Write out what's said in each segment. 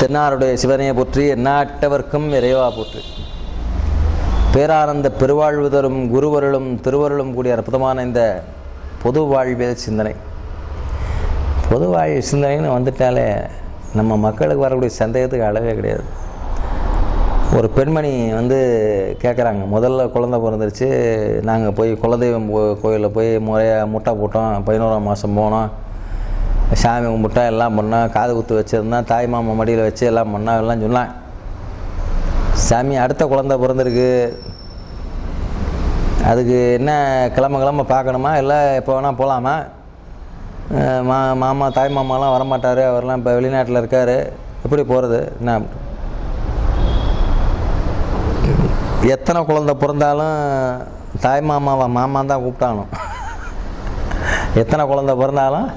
தென்னாருடைய சிவனையை போற்றி எந்நாட்டவர்க்கும் இறைவா போற்றி பேரானந்த பெருவாழ்வு தரும் குருவருளும் திருவருளும் கூடிய அற்புதமான இந்த பொது வாழ்வியல் சிந்தனை பொது வாழ்வு சிந்தனைன்னு வந்துட்டாலே நம்ம மக்களுக்கு வரக்கூடிய சந்தேகத்துக்கு அளவே கிடையாது ஒரு பெண்மணி வந்து கேட்குறாங்க முதல்ல குழந்தை பிறந்துருச்சு நாங்கள் போய் குலதெய்வம் கோ- கோயிலில் போய் முறையாக முட்டை போட்டோம் பதினோராம் மாதம் போனோம் சாமி கும்பிட்டோம் எல்லாம் பண்ணோம் காது குத்து வச்சுருந்தோம் தாய் மாமா மடியில் வச்சு எல்லாம் பண்ணோம் எல்லாம் சொன்னான் சாமி அடுத்த குழந்தை பிறந்திருக்கு அதுக்கு என்ன கிழமை கிழமை பார்க்கணுமா இல்லை எப்போ வேணால் போகலாமா அஹ் மா மாமா தாய் மாமாலாம் வரமாட்டார் அவர்லாம் இப்போ வெளிநாட்டில் இருக்கார் எப்படி போகிறது என்ன எத்தனை குழந்தை பிறந்தாலும் தாய் மாமாவை மாமான் தான் கூப்பிட்டானும் எத்தனை குழந்தை பிறந்தாலும்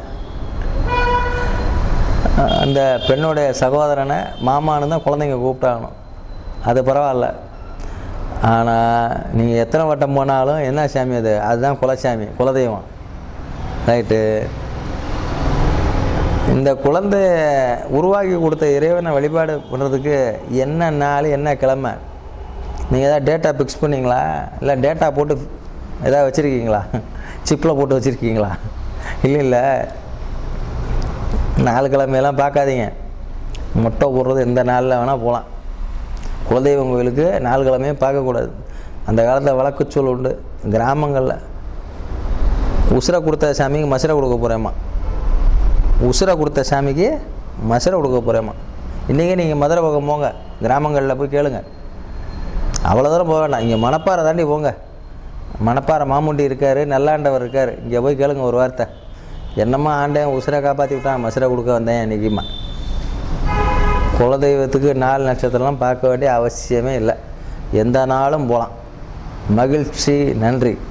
அஹ் அந்த பெண்ணுடைய சகோதரனை மாமான்னு தான் குழந்தைங்க கூப்பிட்டாகணும் அது பரவாயில்ல ஆனால் நீங்கள் எத்தனை வட்டம் போனாலும் என்ன சாமி அது அதுதான் குலசாமி குலதெய்வம் ரைட்டு இந்த குழந்தை உருவாக்கி கொடுத்த இறைவனை வழிபாடு பண்ணுறதுக்கு என்ன நாள் என்ன கிழமை நீங்கள் ஏதாவது டேட்டா ஃபிக்ஸ் பண்ணீங்களா இல்லை டேட்டா போட்டு ஏதாவது வச்சுருக்கீங்களா சிப்பில் போட்டு வச்சுருக்கீங்களா இல்லை இல்லை நாலு கிழமையெல்லாம் பார்க்காதீங்க மொட்டை போடுறது எந்த நாளில் வேணால் போகலாம் குலதெய்வம் கோயிலுக்கு நாலு கிழமையும் பார்க்கக்கூடாது அந்த காலத்தில் வழக்குச்சொல் உண்டு கிராமங்களில் உசுரை கொடுத்த சாமிக்கு மசுரை கொடுக்க போகிறேம்மா உசுரை கொடுத்த சாமிக்கு மசுரை கொடுக்க போகிறேம்மா இன்றைக்கி நீங்கள் மதுரை பக்கம் போங்க கிராமங்களில் போய் கேளுங்க அவ்வளோ தூரம் போக வேண்டாம் இங்கே மணப்பாறை தாண்டி போங்க மணப்பாறை மாமுண்டி இருக்கார் நல்லாண்டவர் இருக்கார் இங்கே போய் கேளுங்க ஒரு வார்த்தை என்னம்மா ஆண்டேன் உசுரை காப்பாற்றி விட்டான் மசுரை கொடுக்க வந்தேன் இன்றைக்கிம்மா குலதெய்வத்துக்கு நாலு நட்சத்திரம்லாம் பார்க்க வேண்டிய அவசியமே இல்லை எந்த நாளும் போகலாம் மகிழ்ச்சி நன்றி